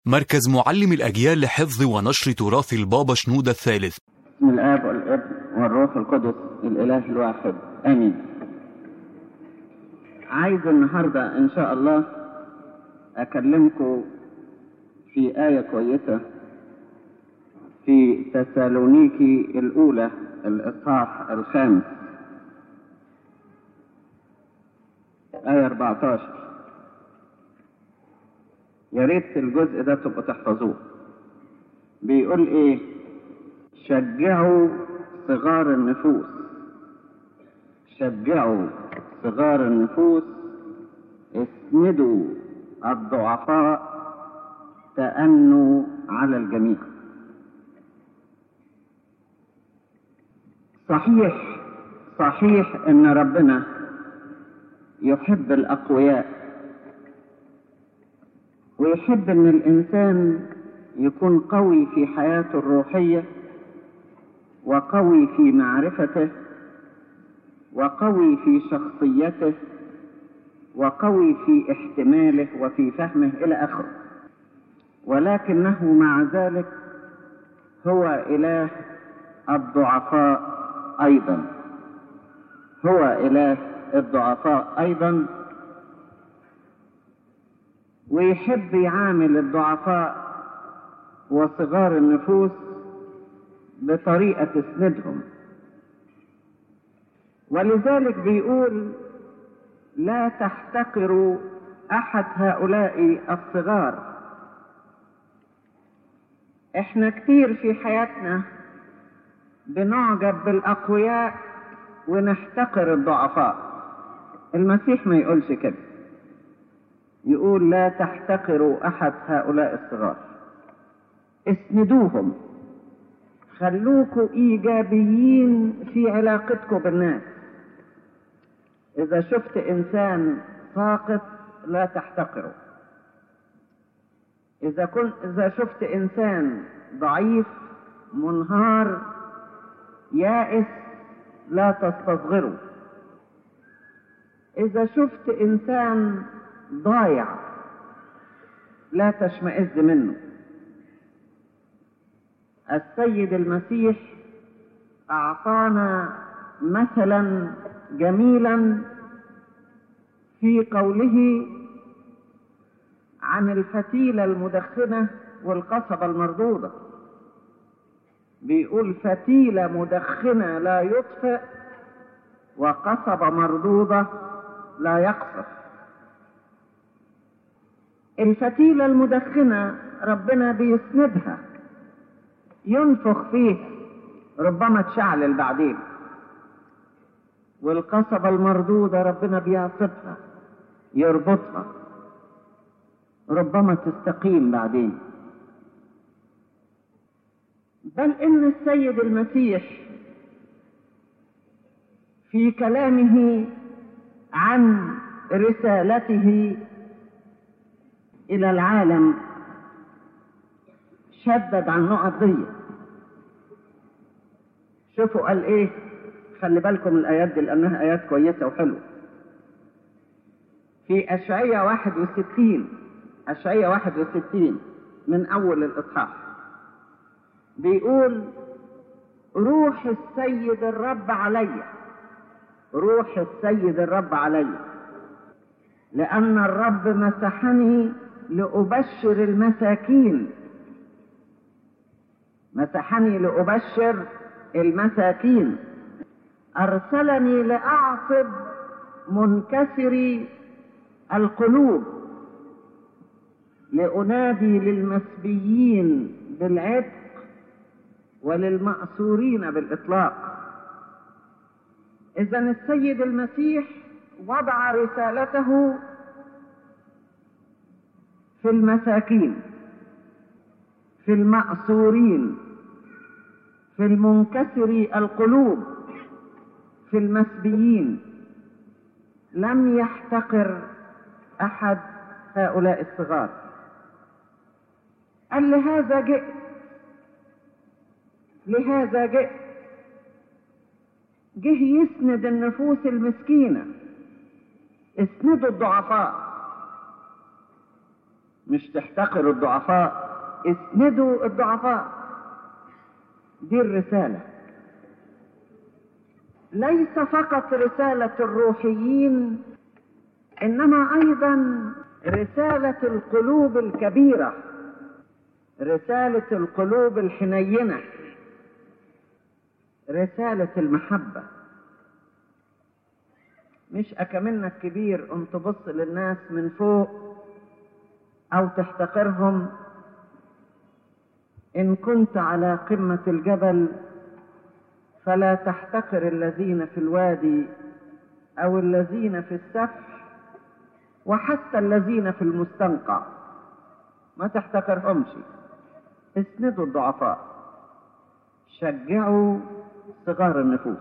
مركز معلم الأجيال لحفظ ونشر تراث البابا شنودة الثالث بسم الآب والابن والروح القدس الإله الواحد آمين عايز النهاردة إن شاء الله أكلمكم في آية كويسة في تسالونيكي الأولى الإصحاح الخامس آية 14 يا ريت الجزء ده تبقوا تحفظوه بيقول إيه شجعوا صغار النفوس شجعوا صغار النفوس اسندوا الضعفاء تأنوا على الجميع صحيح صحيح ان ربنا يحب الاقوياء ويحب ان الانسان يكون قوي في حياته الروحيه وقوي في معرفته وقوي في شخصيته وقوي في احتماله وفي فهمه الى اخره ولكنه مع ذلك هو اله الضعفاء ايضا هو اله الضعفاء ايضا ويحب يعامل الضعفاء وصغار النفوس بطريقه تسندهم ولذلك بيقول لا تحتقروا احد هؤلاء الصغار احنا كتير في حياتنا بنعجب بالاقوياء ونحتقر الضعفاء المسيح ما يقولش كده يقول لا تحتقروا احد هؤلاء الصغار اسندوهم خلوكوا ايجابيين في علاقتكم بالناس اذا شفت انسان ساقط لا تحتقره اذا كنت اذا شفت انسان ضعيف منهار يائس لا تستصغره اذا شفت انسان ضايع لا تشمئز منه السيد المسيح اعطانا مثلا جميلا في قوله عن الفتيله المدخنه والقصبه المردوده بيقول فتيله مدخنه لا يطفئ وقصبه مردوده لا يقصف الفتيله المدخنه ربنا بيسندها ينفخ فيه ربما تشعلل بعدين والقصبة المردودة ربنا بيعصبها يربطها ربما تستقيم بعدين بل ان السيد المسيح في كلامه عن رسالته الى العالم شدد عن النقط دي شوفوا قال ايه خلي بالكم الايات دي لانها ايات كويسه وحلوه في اشعياء 61 اشعياء 61 من اول الاصحاح بيقول روح السيد الرب علي روح السيد الرب علي لان الرب مسحني لابشر المساكين مسحني لابشر المساكين ارسلني لاعصب منكسري القلوب لانادي للمسبيين بالعتق وللمأسورين بالاطلاق اذا السيد المسيح وضع رسالته في المساكين في المأسورين في المنكسري القلوب في المسبيين لم يحتقر احد هؤلاء الصغار قال لهذا جئت لهذا جئت جه يسند النفوس المسكينه اسندوا الضعفاء مش تحتقروا الضعفاء اسندوا الضعفاء دي الرسالة ليس فقط رسالة الروحيين إنما أيضا رسالة القلوب الكبيرة رسالة القلوب الحنينة رسالة المحبة مش أكملنا كبير أن تبص للناس من فوق أو تحتقرهم إن كنت على قمة الجبل فلا تحتقر الذين في الوادي أو الذين في السفح وحتى الذين في المستنقع ما تحتقرهمش اسندوا الضعفاء شجعوا صغار النفوس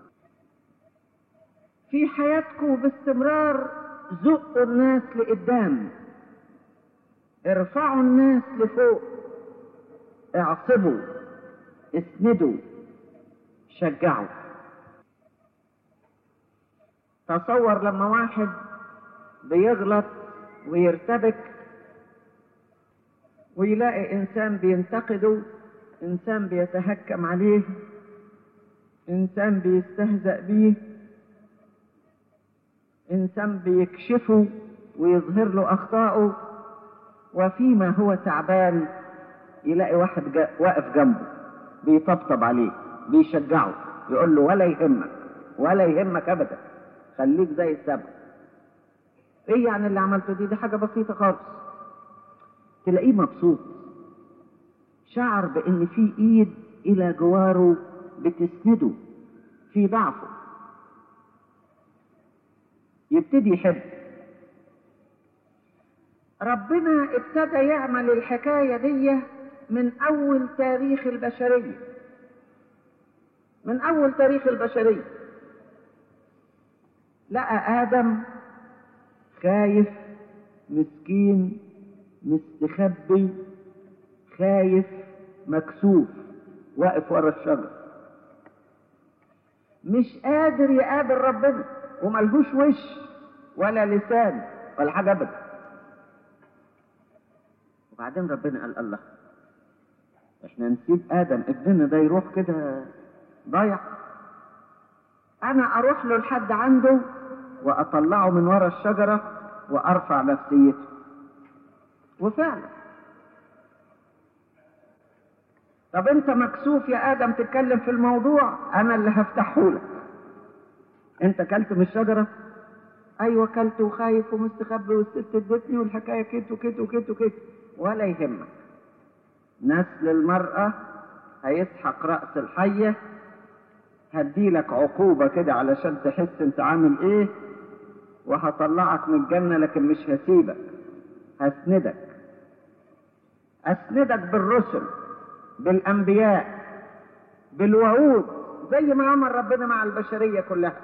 في حياتكم باستمرار زقوا الناس لقدام ارفعوا الناس لفوق اعصبوا اسندوا شجعوا تصور لما واحد بيغلط ويرتبك ويلاقي انسان بينتقده انسان بيتهكم عليه انسان بيستهزأ بيه انسان بيكشفه ويظهر له اخطائه وفيما هو تعبان يلاقي واحد جا واقف جنبه بيطبطب عليه بيشجعه يقول له ولا يهمك ولا يهمك ابدا خليك زي السبع ايه يعني اللي عملته دي دي حاجه بسيطه خالص تلاقيه مبسوط شعر بان في ايد الى جواره بتسنده في ضعفه يبتدي يحب ربنا ابتدى يعمل الحكايه دي من اول تاريخ البشريه من اول تاريخ البشريه لقى ادم خايف مسكين مستخبي خايف مكسوف واقف ورا الشجر مش قادر يقابل ربنا وملهوش وش ولا لسان ولا حاجه ابدا وبعدين ربنا قال الله احنا نسيب ادم ابننا ده يروح كده ضايع انا اروح له لحد عنده واطلعه من ورا الشجره وارفع نفسيته وفعلا طب انت مكسوف يا ادم تتكلم في الموضوع انا اللي هفتحه لك انت كلت من الشجره ايوه كلت وخايف ومستخبي والست ادتني والحكايه كده وكده وكده وكده ولا يهمك نسل المراه هيسحق راس الحيه هديلك عقوبه كده علشان تحس انت عامل ايه وهطلعك من الجنه لكن مش هسيبك هسندك اسندك بالرسل بالانبياء بالوعود زي ما امر ربنا مع البشريه كلها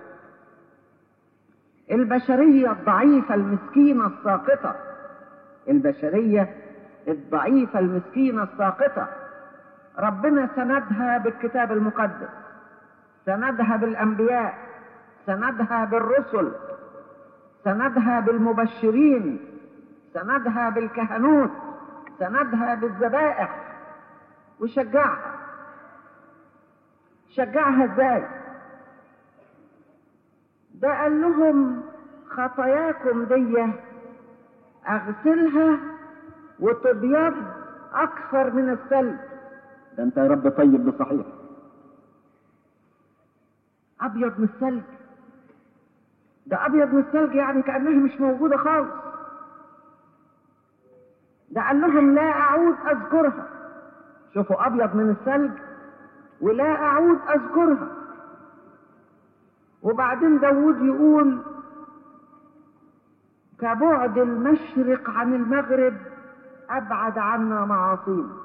البشريه الضعيفه المسكينه الساقطه البشريه الضعيفه المسكينه الساقطه ربنا سندها بالكتاب المقدس سندها بالانبياء سندها بالرسل سندها بالمبشرين سندها بالكهنوت سندها بالذبائح وشجعها شجعها ازاي ده قال لهم خطاياكم دي اغسلها وتبيض اكثر من الثلج ده انت يا رب طيب بصحيح ابيض من الثلج ده ابيض من الثلج يعني كانها مش موجوده خالص ده قال لهم لا اعود اذكرها شوفوا ابيض من الثلج ولا اعود اذكرها وبعدين داود يقول كبعد المشرق عن المغرب ابعد عنا معاصينا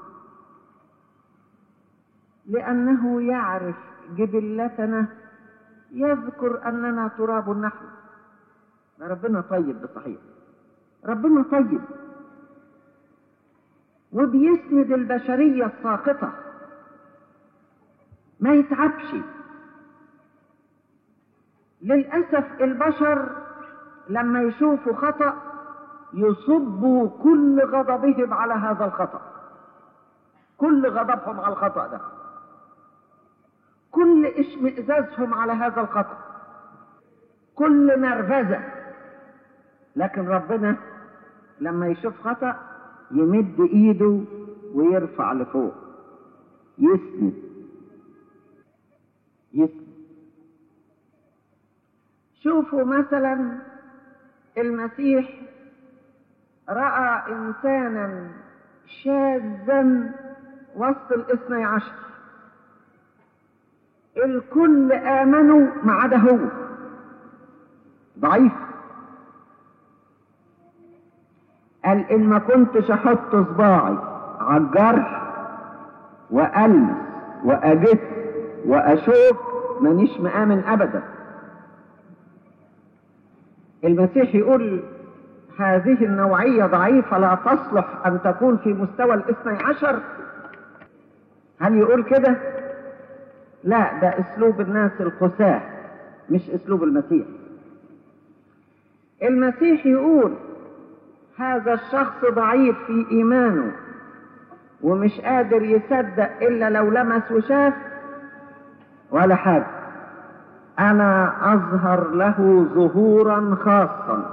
لانه يعرف جبلتنا يذكر اننا تراب نحن ربنا طيب بصحيح ربنا طيب وبيسند البشريه الساقطه ما يتعبش للاسف البشر لما يشوفوا خطا يصبوا كل غضبهم على هذا الخطأ كل غضبهم على الخطأ ده كل اشمئزازهم على هذا الخطأ كل نرفزة لكن ربنا لما يشوف خطأ يمد ايده ويرفع لفوق يسند يسند شوفوا مثلا المسيح رأى إنسانا شاذا وسط الاثني عشر الكل آمنوا ما عدا هو ضعيف قال إن ما كنتش أحط صباعي على الجرح وألمس وأجس وأشوف مانيش مآمن أبدا المسيح يقول هذه النوعية ضعيفة لا تصلح أن تكون في مستوى الاثني عشر هل يقول كده؟ لا ده أسلوب الناس القساة مش أسلوب المسيح المسيح يقول هذا الشخص ضعيف في إيمانه ومش قادر يصدق إلا لو لمس وشاف ولا حاجة أنا أظهر له ظهورا خاصا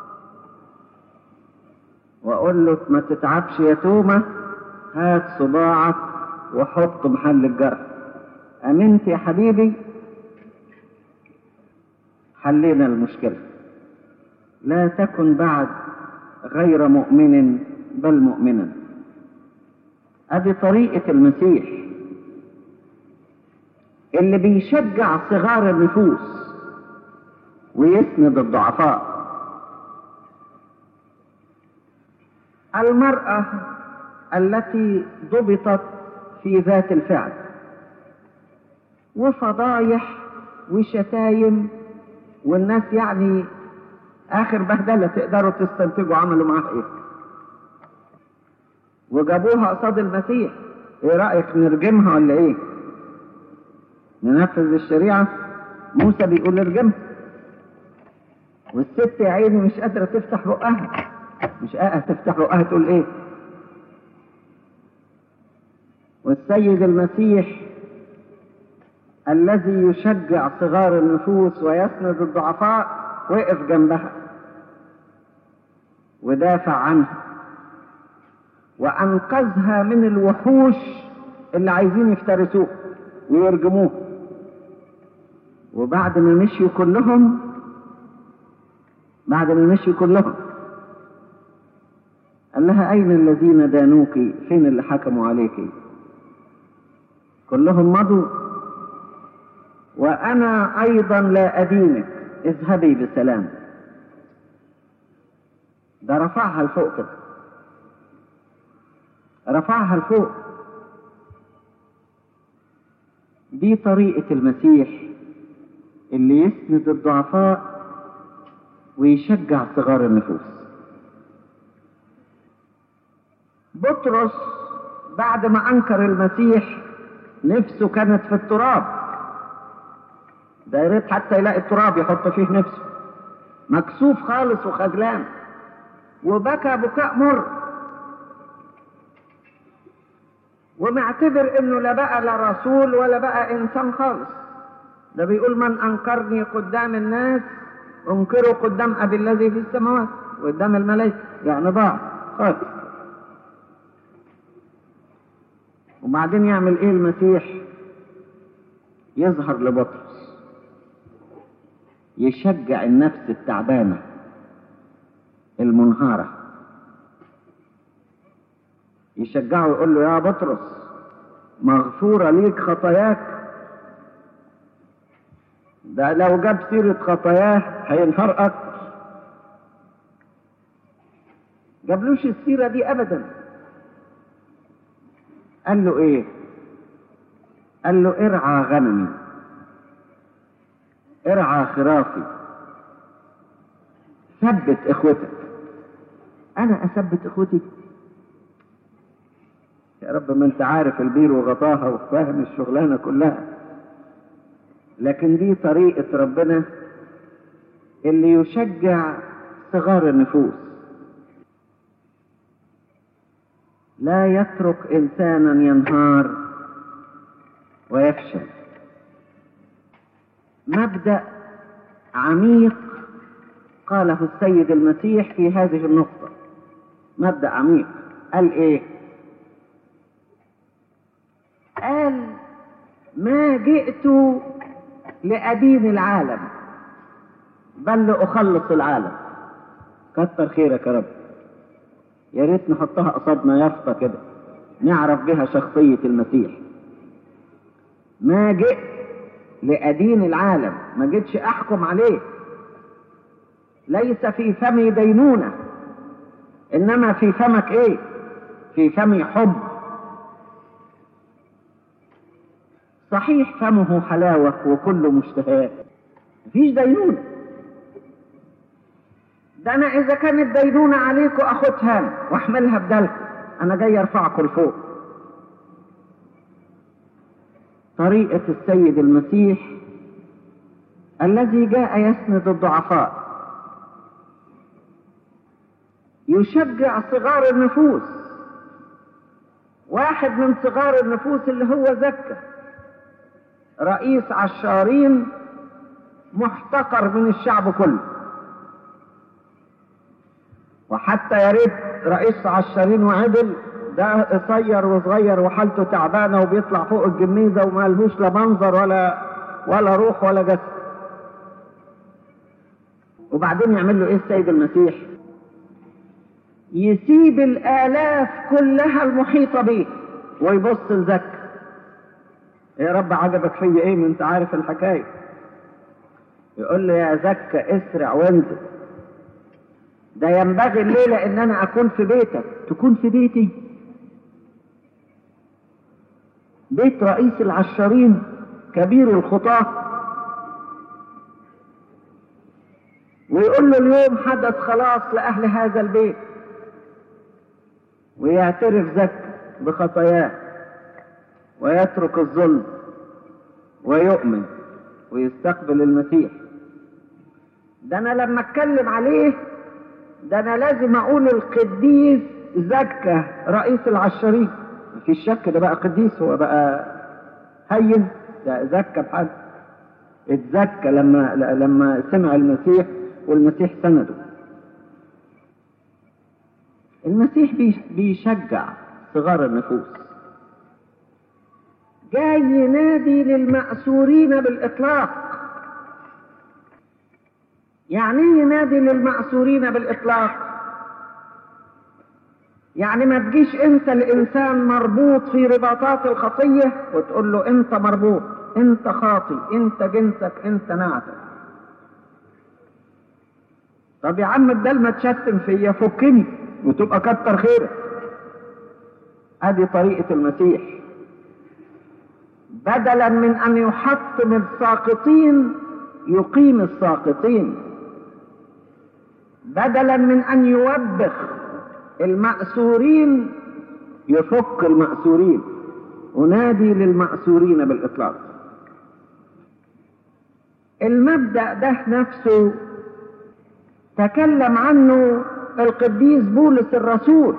وأقول له ما تتعبش يا تومة هات صباعك وحط محل الجرح أمنت يا حبيبي حلينا المشكلة لا تكن بعد غير مؤمن بل مؤمنا ادي طريقة المسيح اللي بيشجع صغار النفوس ويسند الضعفاء المرأة التي ضبطت في ذات الفعل وفضايح وشتايم والناس يعني اخر بهدله تقدروا تستنتجوا عملوا معاها ايه وجابوها قصاد المسيح ايه رايك نرجمها ولا ايه ننفذ الشريعه موسى بيقول ارجمها والست يا عيني مش قادره تفتح بقها مش قادره تفتح بقها تقول ايه والسيد المسيح الذي يشجع صغار النفوس ويسند الضعفاء وقف جنبها ودافع عنها وانقذها من الوحوش اللي عايزين يفترسوه ويرجموه وبعد ما مشيوا كلهم بعد ما مشيوا كلهم قال لها اين الذين دانوك فين اللي حكموا عليك كلهم مضوا وانا ايضا لا ادينك اذهبي بسلام ده رفعها لفوق كده رفعها لفوق دي طريقة المسيح اللي يسند الضعفاء ويشجع صغار النفوس بطرس بعد ما انكر المسيح نفسه كانت في التراب ده يا ريت حتى يلاقي التراب يحط فيه نفسه مكسوف خالص وخجلان وبكى بكاء مر ومعتبر انه لا بقى لا رسول ولا بقى انسان خالص ده بيقول من انكرني قدام الناس انكره قدام ابي الذي في السماوات قدام الملائكه يعني ضاع خالص وبعدين يعمل ايه المسيح يظهر لبطرس يشجع النفس التعبانه المنهاره يشجعه يقول له يا بطرس مغفورة ليك خطاياك ده لو جاب سيرة خطاياه هينهار أكتر جابلوش السيرة دي أبدا قال له إيه قال له ارعى غنمي ارعى خرافي ثبت اخوتك انا اثبت اخوتي يا رب ما انت عارف البير وغطاها وفاهم الشغلانة كلها لكن دي طريقة ربنا اللي يشجع صغار النفوس لا يترك إنسانا ينهار ويفشل مبدأ عميق قاله السيد المسيح في هذه النقطة مبدأ عميق قال إيه؟ قال ما جئت لأدين العالم بل لأخلص العالم كتر خيرك يا رب يا ريت نحطها قصادنا يافطة كده نعرف بها شخصية المسيح ما جئت لأدين العالم ما جيتش أحكم عليه ليس في فمي دينونة إنما في فمك إيه في فمي حب صحيح فمه حلاوة وكله مشتهات مفيش دينونة ده أنا إذا كانت دينونة عليكم أخدها وأحملها بدلكم أنا جاي أرفعكم لفوق طريقة السيد المسيح الذي جاء يسند الضعفاء يشجع صغار النفوس واحد من صغار النفوس اللي هو زكا رئيس عشارين محتقر من الشعب كله وحتى يا ريت رئيس عشارين وعدل ده قصير وصغير وحالته تعبانه وبيطلع فوق الجميزه وما لهوش لا منظر ولا ولا روح ولا جسد وبعدين يعمل له ايه السيد المسيح يسيب الالاف كلها المحيطه به ويبص لزكا يا رب عجبك فيا ايه ما انت عارف الحكايه يقول له يا زكا اسرع وانزل ده ينبغي الليلة ان انا اكون في بيتك تكون في بيتي بيت رئيس العشارين كبير الخطاة ويقول له اليوم حدث خلاص لأهل هذا البيت ويعترف زكا بخطاياه ويترك الظلم ويؤمن ويستقبل المسيح ده انا لما اتكلم عليه ده انا لازم اقول القديس زكا رئيس العشارين مفيش شك ده بقى قديس هو بقى هين ده زكا بحد اتزكى لما لما سمع المسيح والمسيح سنده المسيح بيشجع صغار النفوس جاي ينادي للمأسورين بالإطلاق يعني ايه ينادي للمأسورين بالإطلاق يعني ما تجيش انت الانسان مربوط في رباطات الخطية وتقول له انت مربوط انت خاطي انت جنسك انت نعتك طب يا عم بدل ما تشتم فيا فكني وتبقى كتر خيرك ادي طريقة المسيح بدلا من ان يحطم الساقطين يقيم الساقطين بدلا من ان يوبخ المأسورين يفك المأسورين أنادي للمأسورين بالإطلاق المبدأ ده نفسه تكلم عنه القديس بولس الرسول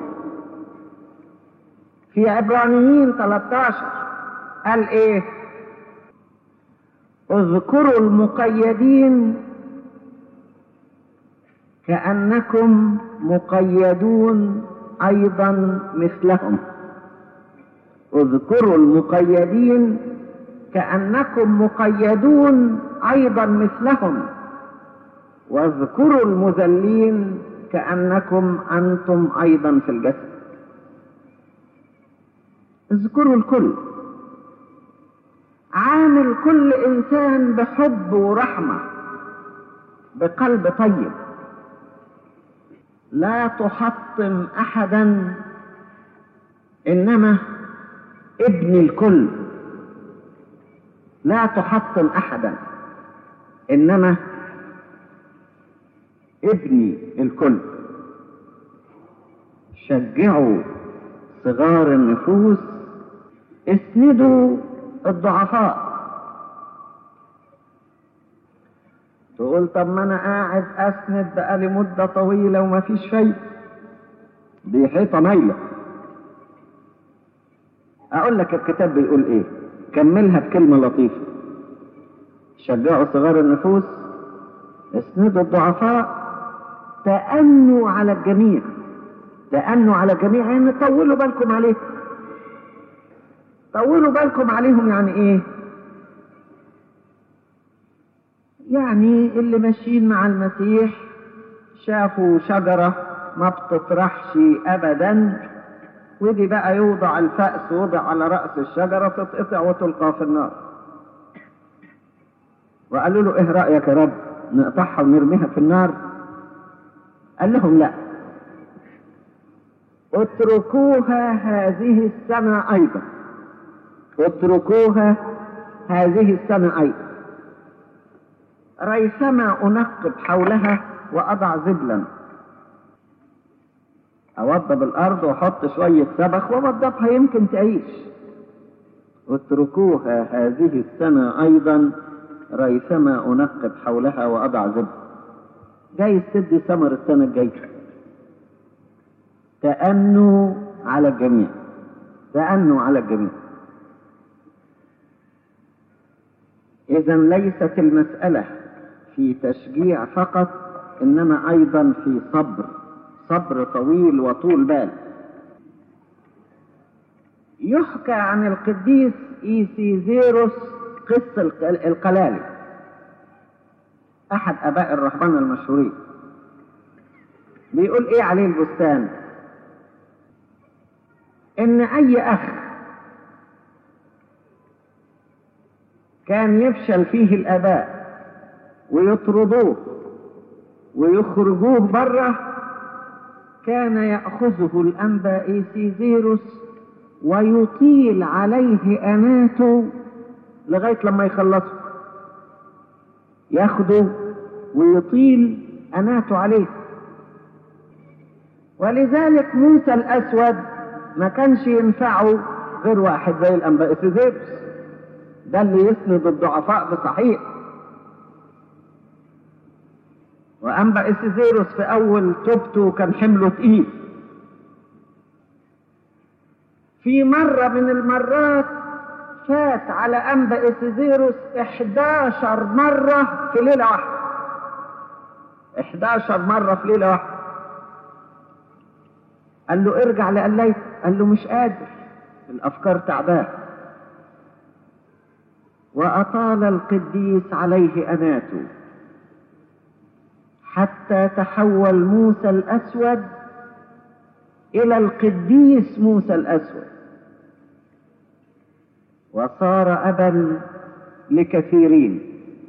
في عبرانيين 13 قال ايه اذكروا المقيدين كأنكم مقيدون أيضا مثلهم اذكروا المقيدين كأنكم مقيدون أيضا مثلهم واذكروا المذلين كأنكم أنتم أيضا في الجسد اذكروا الكل عامل كل إنسان بحب ورحمة بقلب طيب لا تحطم احدا انما ابن الكل لا تحطم احدا انما ابني الكل شجعوا صغار النفوس اسندوا الضعفاء تقول طب ما انا قاعد اسند بقالي مده طويله وما فيش شيء دي حيطه مايله اقول لك الكتاب بيقول ايه كملها بكلمة لطيفة شجعوا صغار النفوس اسندوا الضعفاء تأنوا على الجميع تأنوا على الجميع يعني طولوا بالكم عليهم طولوا بالكم عليهم يعني ايه يعني اللي ماشيين مع المسيح شافوا شجرة ما بتطرحش ابدا ودي بقى يوضع الفأس وضع على رأس الشجرة تتقطع وتلقى في النار وقالوا له ايه رأيك يا رب نقطعها ونرميها في النار قال لهم لا اتركوها هذه السنة أيضا اتركوها هذه السنة أيضا ريثما أنقب حولها وأضع زبلا أوضب الأرض وأحط شوية سبخ وأوضبها يمكن تعيش اتركوها هذه السنة أيضا ريثما أنقب حولها وأضع زبل جاي تدي ثمر السنة الجاية تأنوا على الجميع تأنوا على الجميع إذا ليست المسألة في تشجيع فقط إنما أيضا في صبر صبر طويل وطول بال يحكى عن القديس إيسيزيروس قس القلالي أحد أباء الرهبان المشهورين بيقول إيه عليه البستان إن أي أخ كان يفشل فيه الآباء ويطردوه ويخرجوه بره كان يأخذه الأنبا إيسيزيروس ويطيل عليه أناته لغاية لما يخلصه ياخده ويطيل أناته عليه ولذلك موسى الأسود ما كانش ينفعه غير واحد زي الأنبا إيسيزيروس ده اللي يسند الضعفاء بصحيح وأنبا إسيزيروس في أول توبته كان حمله تقيل في مرة من المرات فات على أنبا إسيزيروس 11 مرة في ليلة واحدة 11 مرة في ليلة واحدة قال له ارجع لقليت قال له مش قادر الأفكار تعباه وأطال القديس عليه أناته حتى تحول موسى الأسود إلى القديس موسى الأسود وصار أبا لكثيرين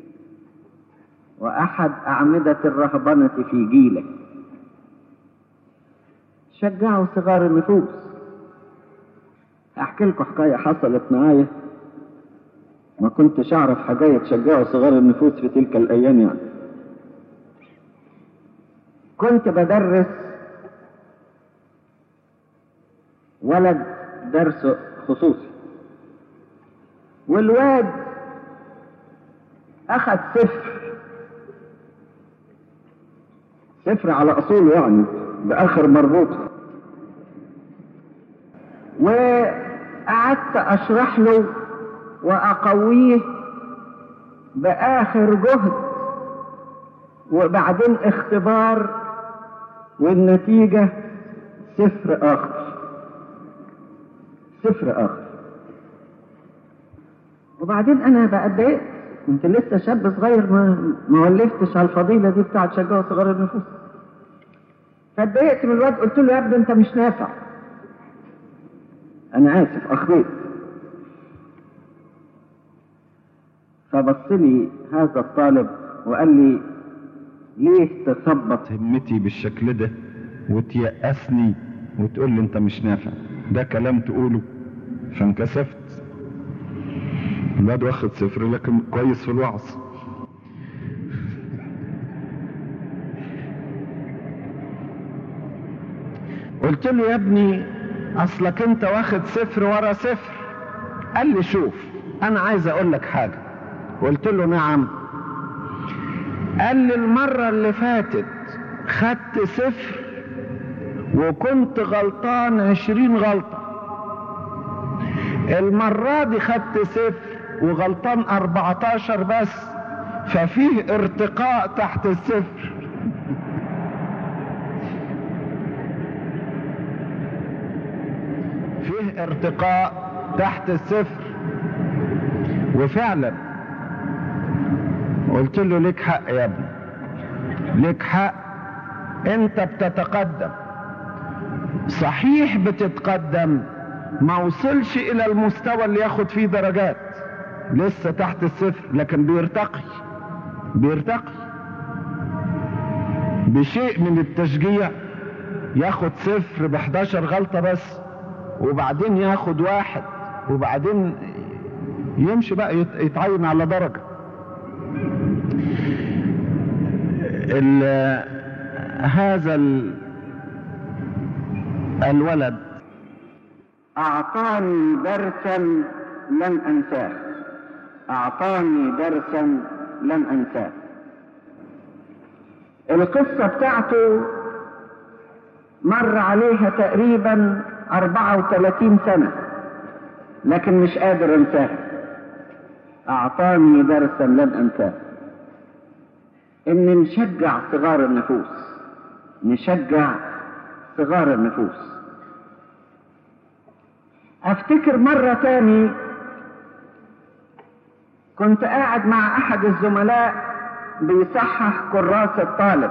وأحد أعمدة الرهبنة في جيله شجعوا صغار النفوس أحكي لكم حكاية حصلت معايا ما كنتش أعرف حكاية تشجعوا صغار النفوس في تلك الأيام يعني كنت بدرس ولد درس خصوصي والواد أخذ صفر صفر على أصوله يعني بآخر مربوط وقعدت أشرح له وأقويه بآخر جهد وبعدين اختبار والنتيجة صفر آخر صفر آخر وبعدين أنا بقى اتضايقت كنت لسه شاب صغير ما ما ولفتش على الفضيلة دي بتاعت شجاع صغار النفوس فاتضايقت من الواد قلت له يا ابني أنت مش نافع أنا آسف أخطيت فبص لي هذا الطالب وقال لي ليه تثبط همتي بالشكل ده وتيأسني وتقول لي انت مش نافع ده كلام تقوله فانكسفت الواد واخد صفر لكن كويس في الوعظ قلت له يا ابني اصلك انت واخد صفر ورا صفر قال لي شوف انا عايز اقول لك حاجه قلت له نعم قال لي المره اللي فاتت خدت صفر وكنت غلطان عشرين غلطه المرة دي خدت صفر وغلطان 14 بس ففيه ارتقاء تحت الصفر فيه ارتقاء تحت الصفر وفعلا قلت له ليك حق يا ابني ليك حق انت بتتقدم صحيح بتتقدم ما وصلش الى المستوى اللي ياخد فيه درجات لسه تحت الصفر لكن بيرتقي بيرتقي بشيء من التشجيع ياخد صفر ب 11 غلطة بس وبعدين ياخد واحد وبعدين يمشي بقى يت- يتعين على درجة ال- هذا ال- الولد أعطاني درسا لن أنساه أعطاني درسا لن أنساه القصة بتاعته مر عليها تقريبا 34 سنة لكن مش قادر انساها أعطاني درسا لن أنساه إن نشجع صغار النفوس نشجع صغار النفوس افتكر مرة تاني كنت قاعد مع احد الزملاء بيصحح كراسة طالب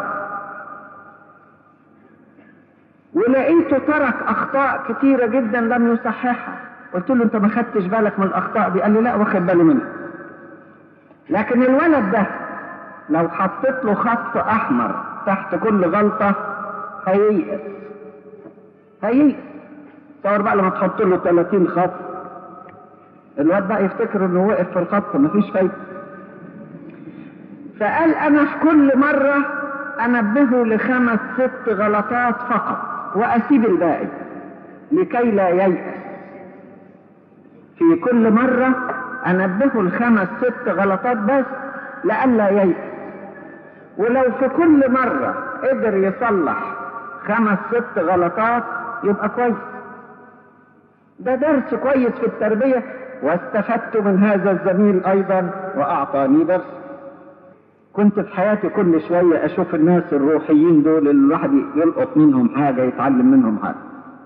ولقيته ترك اخطاء كتيرة جدا لم يصححها قلت له انت ما خدتش بالك من الاخطاء دي قال لي لا واخد بالي منها لكن الولد ده لو حطيت له خط احمر تحت كل غلطة هييأس هييأس تصور بقى لما تحط له 30 خط الواد بقى يفتكر انه وقف في الخط مفيش فايده فقال انا في كل مرة انبهه لخمس ست غلطات فقط واسيب الباقي لكي لا ييأس في كل مرة انبهه لخمس ست غلطات بس لئلا ييأس ولو في كل مرة قدر يصلح خمس ست غلطات يبقى كويس ده درس كويس في التربية واستفدت من هذا الزميل أيضا وأعطاني درس كنت في حياتي كل شوية أشوف الناس الروحيين دول اللي الواحد يلقط منهم حاجة يتعلم منهم حاجة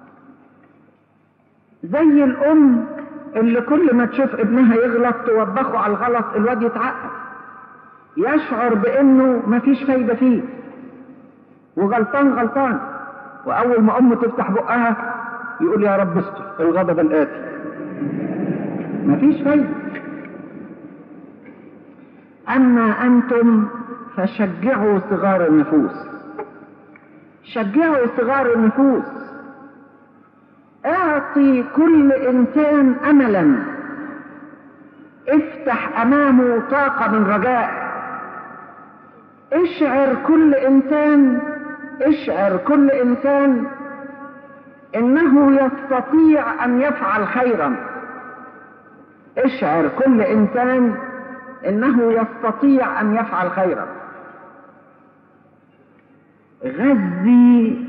زي الأم اللي كل ما تشوف ابنها يغلط توبخه على الغلط الواد يتعقد يشعر بأنه مفيش فايدة فيه وغلطان غلطان وأول ما أمه تفتح بقها يقول يا رب استر الغضب الآتي مفيش فايدة أما أنتم فشجعوا صغار النفوس شجعوا صغار النفوس اعطي كل إنسان أملا افتح أمامه طاقة من رجاء اشعر كل إنسان اشعر كل إنسان انه يستطيع ان يفعل خيرا اشعر كل انسان انه يستطيع ان يفعل خيرا غذي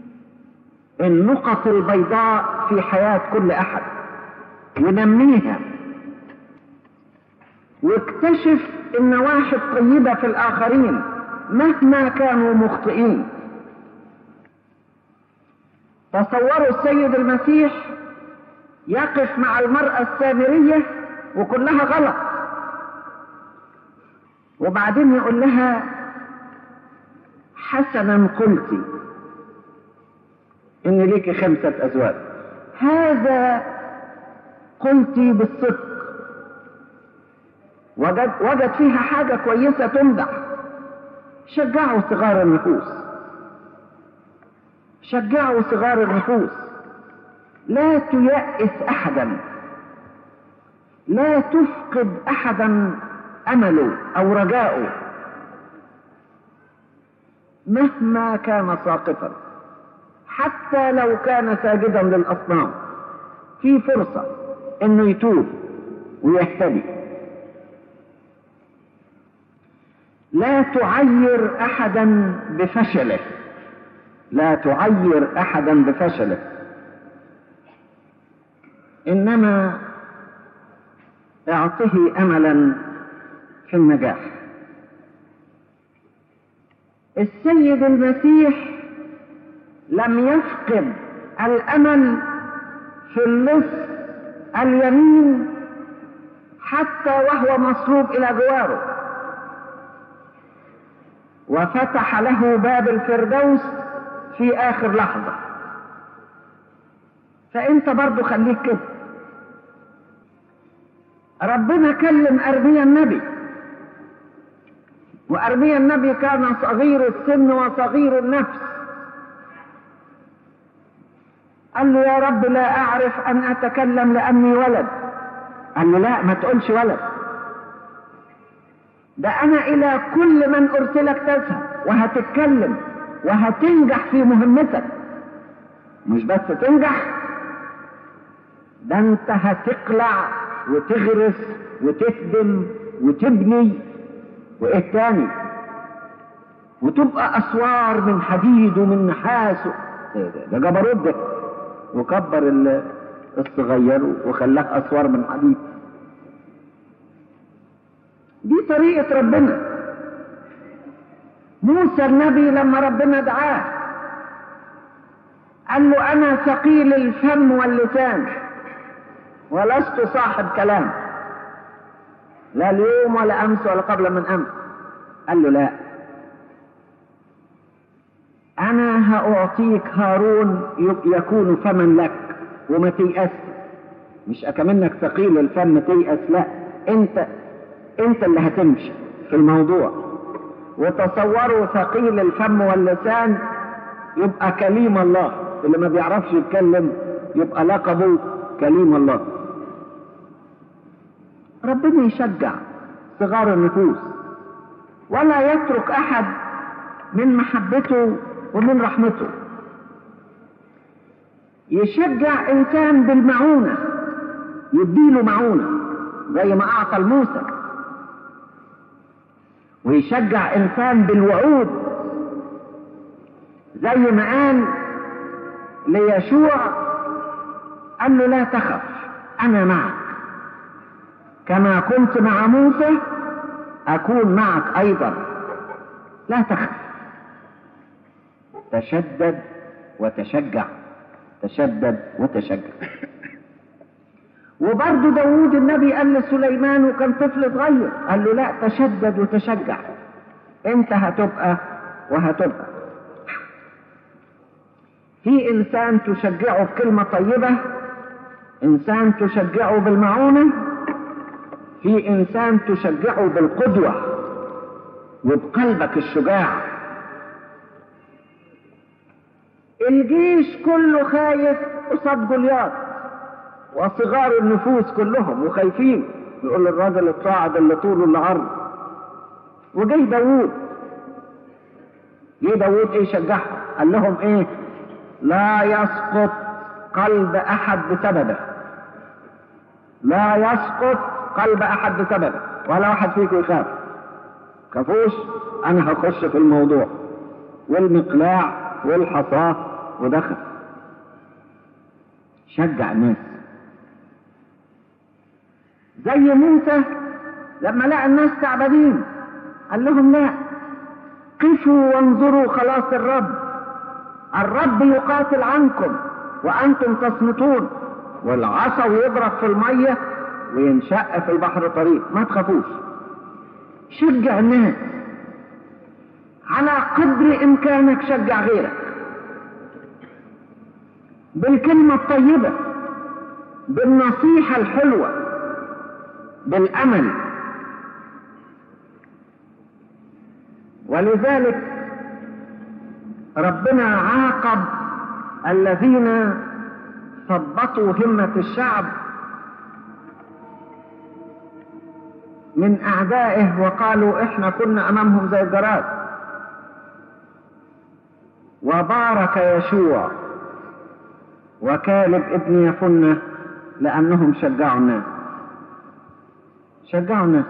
النقط البيضاء في حياة كل احد ونميها واكتشف النواحي الطيبة في الاخرين مهما كانوا مخطئين تصوروا السيد المسيح يقف مع المرأة السامرية وكلها غلط وبعدين يقول لها حسنا قلت ان ليك خمسة ازواج هذا قلت بالصدق وجد, وجد فيها حاجة كويسة تمدح شجعوا صغار النفوس شجعوا صغار النفوس لا تيأس احدا لا تفقد احدا امله او رجاؤه مهما كان ساقطا حتى لو كان ساجدا للاصنام في فرصة انه يتوب ويهتدي لا تعير احدا بفشله لا تعير احدا بفشله انما اعطه املا في النجاح السيد المسيح لم يفقد الامل في اللص اليمين حتى وهو مصلوب الى جواره وفتح له باب الفردوس في اخر لحظه فانت برضو خليك كده ربنا كلم ارميا النبي وارميا النبي كان صغير السن وصغير النفس قال له يا رب لا اعرف ان اتكلم لاني ولد قال له لا ما تقولش ولد ده انا الى كل من ارسلك تذهب وهتتكلم وهتنجح في مهمتك مش بس تنجح ده انت هتقلع وتغرس وتخدم وتبني وايه تاني وتبقى اسوار من حديد ومن نحاس ده, ده جبروت ده وكبر الصغير وخلاك اسوار من حديد دي طريقة ربنا موسى النبي لما ربنا دعاه قال له انا ثقيل الفم واللسان ولست صاحب كلام لا اليوم ولا امس ولا قبل من امس قال له لا انا هاعطيك هارون يكون فما لك وما تيأس مش اكمنك ثقيل الفم تيأس لا انت انت اللي هتمشي في الموضوع وتصوروا ثقيل الفم واللسان يبقى كليم الله اللي ما بيعرفش يتكلم يبقى لقبه كليم الله ربنا يشجع صغار النفوس ولا يترك احد من محبته ومن رحمته يشجع انسان بالمعونه يديله معونه زي ما اعطى لموسى ويشجع انسان بالوعود زي ما قال ليشوع قال له لا تخف انا معك كما كنت مع موسى اكون معك ايضا لا تخف تشدد وتشجع تشدد وتشجع وبرضه داوود النبي قال لسليمان وكان طفل صغير قال له لا تشدد وتشجع انت هتبقى وهتبقى في انسان تشجعه بكلمة طيبة انسان تشجعه بالمعونة في انسان تشجعه بالقدوة وبقلبك الشجاع الجيش كله خايف قصاد جولياط وصغار النفوس كلهم وخايفين يقول الراجل الصاعد اللي طوله اللي عرض وجه داوود جه داوود ايه شجعهم قال لهم ايه لا يسقط قلب احد بسببه لا يسقط قلب احد بسببه ولا واحد فيكم يخاف كفوش انا هخش في الموضوع والمقلاع والحصاه ودخل شجع الناس زي موسى لما لقى الناس تعبانين قال لهم لا قفوا وانظروا خلاص الرب الرب يقاتل عنكم وانتم تصمتون والعصا يضرب في الميه وينشق في البحر طريق ما تخافوش شجع الناس على قدر امكانك شجع غيرك بالكلمه الطيبه بالنصيحه الحلوه بالامل ولذلك ربنا عاقب الذين ثبطوا همة الشعب من أعدائه وقالوا إحنا كنا أمامهم زي الجراد وبارك يشوع وكالب ابن يفنة لأنهم شجعوا الناس شجعوا الناس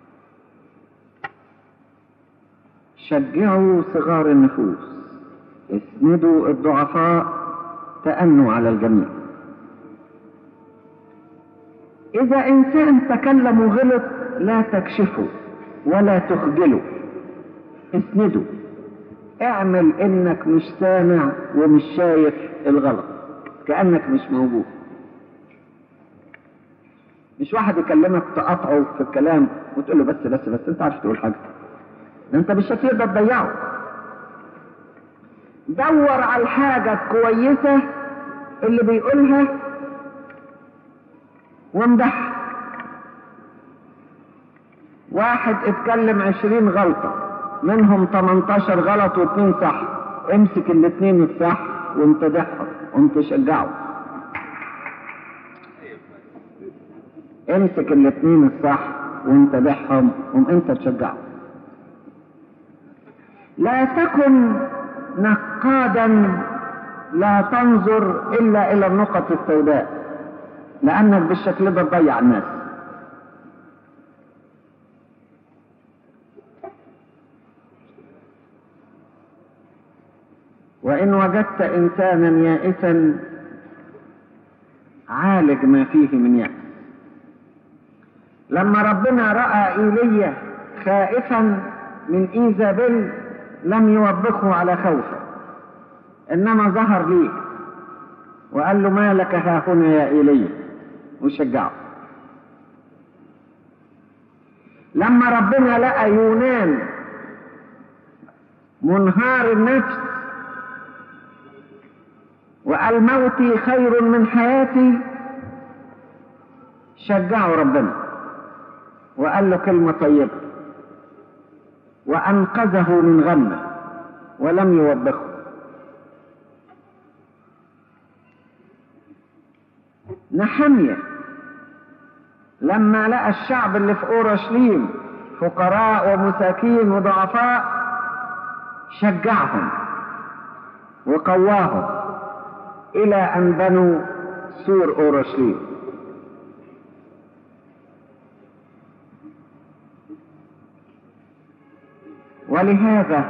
شجعوا صغار النفوس اسندوا الضعفاء تأنوا على الجميع إذا إنسان تكلم وغلط لا تكشفه ولا تخجله اسنده اعمل انك مش سامع ومش شايف الغلط كأنك مش موجود مش واحد يكلمك تقاطعه في الكلام وتقول له بس بس بس انت عارف تقول حاجه ده انت بالشكل ده تضيعه دور على الحاجة الكويسة اللي بيقولها وامدحها واحد اتكلم عشرين غلطة منهم 18 غلط واثنين صح امسك الاثنين الصح وامتدحهم وانت شجعه امسك الاثنين الصح وامتدحهم وم انت تشجعه لا تكن نقادا لا تنظر الا الى النقط السوداء لانك بالشكل ده تضيع الناس وان وجدت انسانا يائسا عالج ما فيه من يأس لما ربنا رأى ايليا خائفا من ايزابيل لم يوبخه على خوفه انما ظهر ليه وقال له ما لك ها هنا يا ايليا وشجعه لما ربنا لقى يونان منهار النفس وقال موتي خير من حياتي شجعه ربنا وقال له كلمة طيبة وأنقذه من غمه ولم يوبخه نحمية لما لقى الشعب اللي في أورشليم فقراء ومساكين وضعفاء شجعهم وقواهم إلى أن بنوا سور أورشليم ولهذا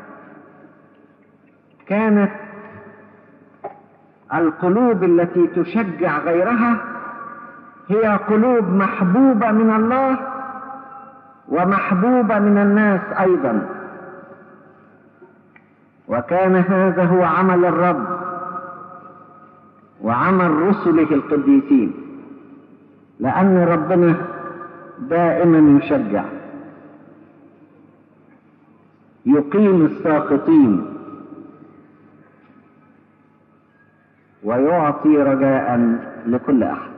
كانت القلوب التي تشجع غيرها هي قلوب محبوبة من الله ومحبوبة من الناس أيضا وكان هذا هو عمل الرب وعمل رسله القديسين لأن ربنا دائما يشجع يقيم الساقطين ويعطي رجاء لكل احد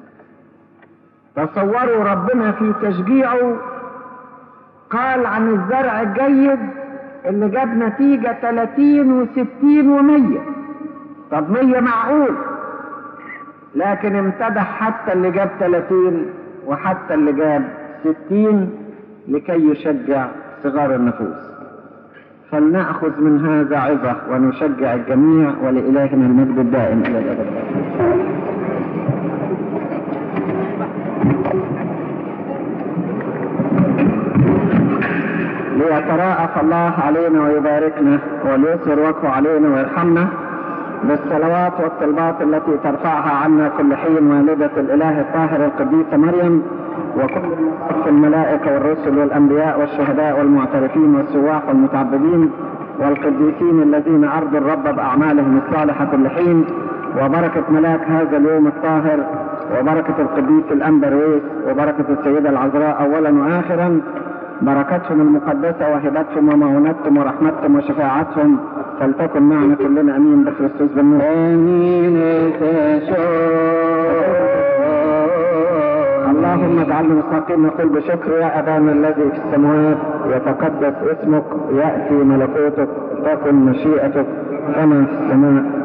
تصوروا ربنا في تشجيعه قال عن الزرع الجيد اللي جاب نتيجة 30 و60 و100 طب 100 معقول لكن امتدح حتى اللي جاب 30 وحتى اللي جاب 60 لكي يشجع صغار النفوس فلنأخذ من هذا عظة ونشجع الجميع ولإلهنا المجد الدائم إلى الأبد ليتراءف الله علينا ويباركنا وليسر وجهه علينا ويرحمنا بالصلوات والطلبات التي ترفعها عنا كل حين والدة الإله الطاهر القديسة مريم وكل صف الملائكة والرسل والأنبياء والشهداء والمعترفين والسواح والمتعبدين والقديسين الذين أرضوا الرب بأعمالهم الصالحة كل حين وبركة ملاك هذا اليوم الطاهر وبركة القديس الأنبرويس وبركة السيدة العذراء أولا وآخرا بركتهم المقدسة وهبتهم ومعونتهم ورحمتهم وشفاعتهم فلتكن معنا كلنا أمين بكريستوس بالنور آمين اللهم اجعلنا مستحقين نقول بشكر يا أبانا الذي في السماوات يتقدس اسمك يأتي ملكوتك تكن مشيئتك كما في السماء